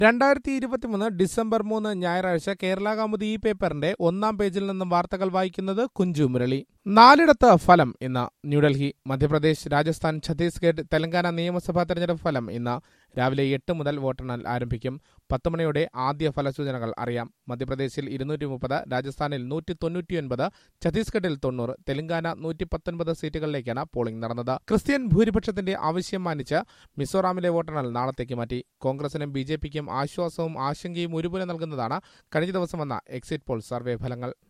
രണ്ടായിരത്തി ഇരുപത്തിമൂന്ന് ഡിസംബർ മൂന്ന് ഞായറാഴ്ച കേരള കൗമുദി ഈ പേപ്പറിന്റെ ഒന്നാം പേജിൽ നിന്നും വാർത്തകൾ വായിക്കുന്നത് കുഞ്ചു മുരളി നാലിടത്ത് ഫലം ഇന്ന് ന്യൂഡൽഹി മധ്യപ്രദേശ് രാജസ്ഥാൻ ഛത്തീസ്ഗഡ് തെലങ്കാന നിയമസഭാ തെരഞ്ഞെടുപ്പ് ഫലം ഇന്ന് രാവിലെ എട്ട് മുതൽ വോട്ടെണ്ണൽ ആരംഭിക്കും പത്ത് മണിയോടെ ആദ്യ ഫലസൂചനകൾ അറിയാം മധ്യപ്രദേശിൽ ഇരുന്നൂറ്റി മുപ്പത് രാജസ്ഥാനിൽ നൂറ്റി തൊണ്ണൂറ്റിയൊൻപത് ഛത്തീസ്ഗഡിൽ തൊണ്ണൂറ് തെലങ്കാന നൂറ്റി പത്തൊൻപത് സീറ്റുകളിലേക്കാണ് പോളിംഗ് നടന്നത് ക്രിസ്ത്യൻ ഭൂരിപക്ഷത്തിന്റെ ആവശ്യം മാനിച്ച് മിസോറാമിലെ വോട്ടെണ്ണൽ നാളത്തേക്ക് മാറ്റി കോൺഗ്രസിനും ബി ജെ പിക്കും ആശ്വാസവും ആശങ്കയും ഒരുപോലെ നൽകുന്നതാണ് കഴിഞ്ഞ ദിവസം വന്ന എക്സിറ്റ് പോൾ സർവേ ഫലങ്ങൾ